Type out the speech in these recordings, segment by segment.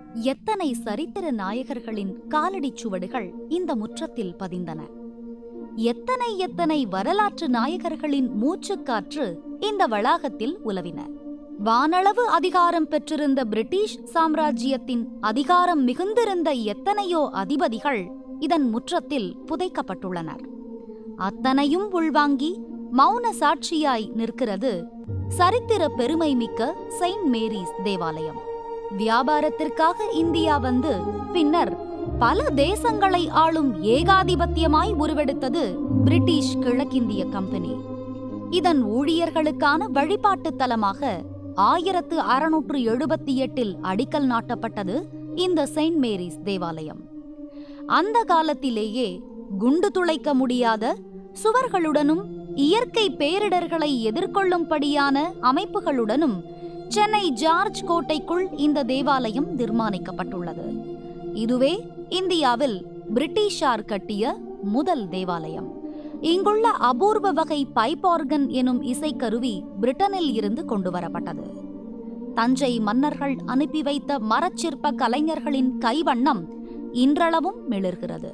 எத்தனை சரித்திர நாயகர்களின் காலடிச் சுவடுகள் இந்த முற்றத்தில் பதிந்தன எத்தனை எத்தனை வரலாற்று நாயகர்களின் மூச்சுக்காற்று இந்த வளாகத்தில் உலவின வானளவு அதிகாரம் பெற்றிருந்த பிரிட்டிஷ் சாம்ராஜ்யத்தின் அதிகாரம் மிகுந்திருந்த எத்தனையோ அதிபதிகள் இதன் முற்றத்தில் புதைக்கப்பட்டுள்ளனர் அத்தனையும் உள்வாங்கி மௌன சாட்சியாய் நிற்கிறது சரித்திர பெருமை மிக்க செயின்ட் மேரிஸ் தேவாலயம் வியாபாரத்திற்காக இந்தியா வந்து பின்னர் பல தேசங்களை ஆளும் ஏகாதிபத்தியமாய் உருவெடுத்தது பிரிட்டிஷ் கிழக்கிந்திய கம்பெனி இதன் ஊழியர்களுக்கான வழிபாட்டு தலமாக ஆயிரத்து அறுநூற்று எழுபத்தி எட்டில் அடிக்கல் நாட்டப்பட்டது இந்த செயின்ட் மேரிஸ் தேவாலயம் அந்த காலத்திலேயே குண்டு துளைக்க முடியாத சுவர்களுடனும் இயற்கை பேரிடர்களை எதிர்கொள்ளும்படியான அமைப்புகளுடனும் சென்னை ஜார்ஜ் கோட்டைக்குள் இந்த தேவாலயம் நிர்மாணிக்கப்பட்டுள்ளது இதுவே இந்தியாவில் பிரிட்டிஷார் கட்டிய முதல் தேவாலயம் இங்குள்ள அபூர்வ வகை பைப் ஆர்கன் எனும் இசைக்கருவி பிரிட்டனில் இருந்து கொண்டு வரப்பட்டது தஞ்சை மன்னர்கள் அனுப்பி வைத்த மரச்சிற்ப கலைஞர்களின் கைவண்ணம் இன்றளவும் மிளர்கிறது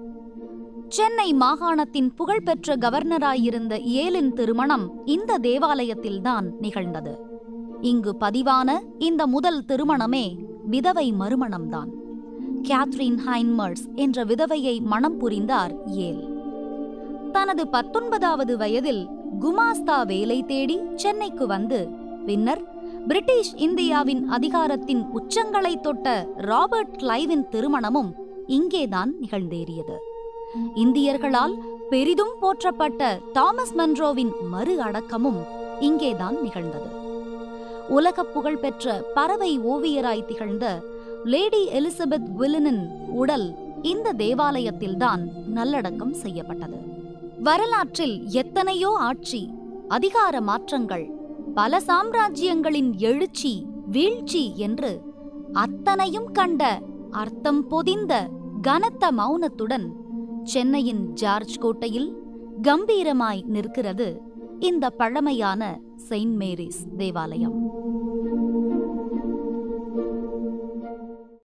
சென்னை மாகாணத்தின் புகழ்பெற்ற கவர்னராயிருந்த ஏலின் திருமணம் இந்த தேவாலயத்தில்தான் நிகழ்ந்தது இங்கு பதிவான இந்த முதல் திருமணமே விதவை மறுமணம்தான் கேத்ரின் ஹைன்மர்ஸ் என்ற விதவையை மணம் புரிந்தார் ஏல் தனது பத்தொன்பதாவது வயதில் குமாஸ்தா வேலை தேடி சென்னைக்கு வந்து பின்னர் பிரிட்டிஷ் இந்தியாவின் அதிகாரத்தின் உச்சங்களை தொட்ட ராபர்ட் கிளைவின் திருமணமும் இங்கேதான் நிகழ்ந்தேறியது இந்தியர்களால் பெரிதும் போற்றப்பட்ட தாமஸ் மன்ரோவின் மறு அடக்கமும் இங்கேதான் நிகழ்ந்தது உலக புகழ்பெற்ற பறவை ஓவியராய் திகழ்ந்த லேடி எலிசபெத் வில்லனின் உடல் இந்த தேவாலயத்தில்தான் நல்லடக்கம் செய்யப்பட்டது வரலாற்றில் எத்தனையோ ஆட்சி அதிகார மாற்றங்கள் பல சாம்ராஜ்யங்களின் எழுச்சி வீழ்ச்சி என்று அத்தனையும் கண்ட அர்த்தம் பொதிந்த கனத்த மௌனத்துடன் சென்னையின் ஜார்ஜ் கோட்டையில் கம்பீரமாய் நிற்கிறது இந்த பழமையான செயின்ட் மேரிஸ் தேவாலயம்